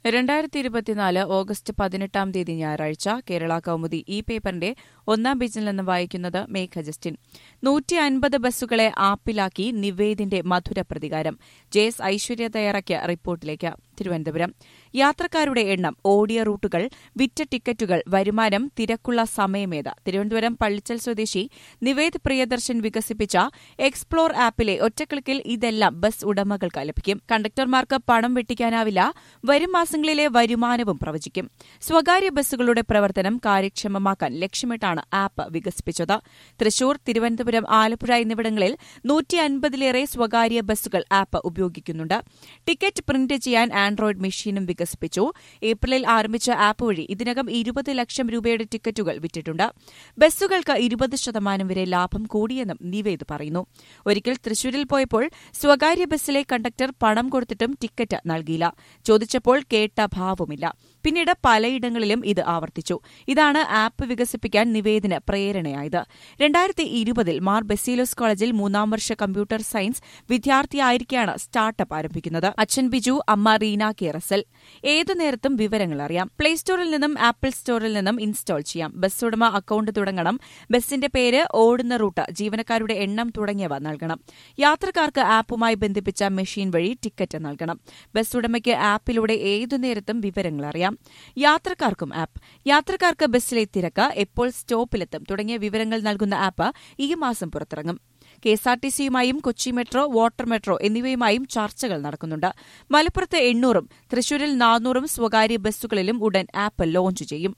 രണ്ടായിരത്തി ഇരുപത്തിനാല് ഓഗസ്റ്റ് പതിനെട്ടാം തീയതി ഞായറാഴ്ച കേരള കൌമുദി ഈ പേപ്പറിന്റെ ഒന്നാം പേജിൽ നിന്ന് വായിക്കുന്നത് മേഘ ജസ്റ്റിൻ നൂറ്റി അൻപത് ബസ്സുകളെ ആപ്പിലാക്കി നിവേദിന്റെ മധുര പ്രതികാരം ജെ എസ് ഐശ്വര്യ തയ്യാറാക്കിയ റിപ്പോർട്ടിലേക്ക് തിരുവനന്തപുരം യാത്രക്കാരുടെ എണ്ണം ഓടിയ റൂട്ടുകൾ വിറ്റ ടിക്കറ്റുകൾ വരുമാനം തിരക്കുള്ള സമയമേത് തിരുവനന്തപുരം പള്ളിച്ചൽ സ്വദേശി നിവേദ് പ്രിയദർശൻ വികസിപ്പിച്ച എക്സ്പ്ലോർ ആപ്പിലെ ഒറ്റക്ലിക്കിൽ ഇതെല്ലാം ബസ് ഉടമകൾക്ക് ലഭിക്കും കണ്ടക്ടർമാർക്ക് പണം വെട്ടിക്കാനാവില്ല വരും മാസങ്ങളിലെ വരുമാനവും പ്രവചിക്കും സ്വകാര്യ ബസ്സുകളുടെ പ്രവർത്തനം കാര്യക്ഷമമാക്കാൻ ലക്ഷ്യമിട്ടാണ് ആപ്പ് വികസിപ്പിച്ചത് തൃശൂർ തിരുവനന്തപുരം ആലപ്പുഴ എന്നിവിടങ്ങളിൽ നൂറ്റി അൻപതിലേറെ സ്വകാര്യ ബസ്സുകൾ ആപ്പ് ഉപയോഗിക്കുന്നുണ്ട് ടിക്കറ്റ് പ്രിന്റ് ചെയ്യാൻ ആൻഡ്രോയിഡ് മെഷീനും വികസിപ്പിച്ചു ഏപ്രിലിൽ ആരംഭിച്ച ആപ്പ് വഴി ഇതിനകം ഇരുപത് ലക്ഷം രൂപയുടെ ടിക്കറ്റുകൾ വിറ്റിട്ടുണ്ട് ബസ്സുകൾക്ക് ഇരുപത് ശതമാനം വരെ ലാഭം കൂടിയെന്നും നിവേദ് പറയുന്നു ഒരിക്കൽ തൃശൂരിൽ പോയപ്പോൾ സ്വകാര്യ ബസ്സിലെ കണ്ടക്ടർ പണം കൊടുത്തിട്ടും ടിക്കറ്റ് നൽകിയില്ല ചോദിച്ചപ്പോൾ കേട്ട ഭാവമില്ല പിന്നീട് പലയിടങ്ങളിലും ഇത് ആവർത്തിച്ചു ഇതാണ് ആപ്പ് വികസിപ്പിക്കാൻ നിവേദിന് പ്രേരണയായത് രണ്ടായിരത്തി ഇരുപതിൽ മാർ ബെസീലോസ് കോളേജിൽ മൂന്നാം വർഷ കമ്പ്യൂട്ടർ സയൻസ് വിദ്യാർത്ഥിയായിരിക്കെയാണ് സ്റ്റാർട്ടപ്പ് ആരംഭിക്കുന്നത് അച്ഛൻ ബിജു അമ്മ റീന കേറസൽ ഏതു നേരത്തും വിവരങ്ങൾ അറിയാം പ്ലേ സ്റ്റോറിൽ നിന്നും ആപ്പിൾ സ്റ്റോറിൽ നിന്നും ഇൻസ്റ്റാൾ ചെയ്യാം ബസ് ഉടമ അക്കൌണ്ട് തുടങ്ങണം ബസിന്റെ പേര് ഓടുന്ന റൂട്ട് ജീവനക്കാരുടെ എണ്ണം തുടങ്ങിയവ നൽകണം യാത്രക്കാർക്ക് ആപ്പുമായി ബന്ധിപ്പിച്ച മെഷീൻ വഴി ടിക്കറ്റ് നൽകണം ബസ് ഉടമയ്ക്ക് ആപ്പിലൂടെ ഏതു നേരത്തും വിവരങ്ങൾ അറിയാം യാത്രക്കാർക്കും ആപ്പ് യാത്രക്കാർക്ക് ബസ്സിലെ തിരക്ക് എപ്പോൾ സ്റ്റോപ്പിലെത്തും തുടങ്ങിയ വിവരങ്ങൾ നൽകുന്ന ആപ്പ് ഈ മാസം പുറത്തിറങ്ങും കെഎസ്ആർടിസിയുമായും കൊച്ചി മെട്രോ വാട്ടർ മെട്രോ എന്നിവയുമായും ചർച്ചകൾ നടക്കുന്നുണ്ട് മലപ്പുറത്ത് എണ്ണൂറും തൃശൂരിൽ നാനൂറും സ്വകാര്യ ബസ്സുകളിലും ഉടൻ ആപ്പ് ലോഞ്ച് ചെയ്യും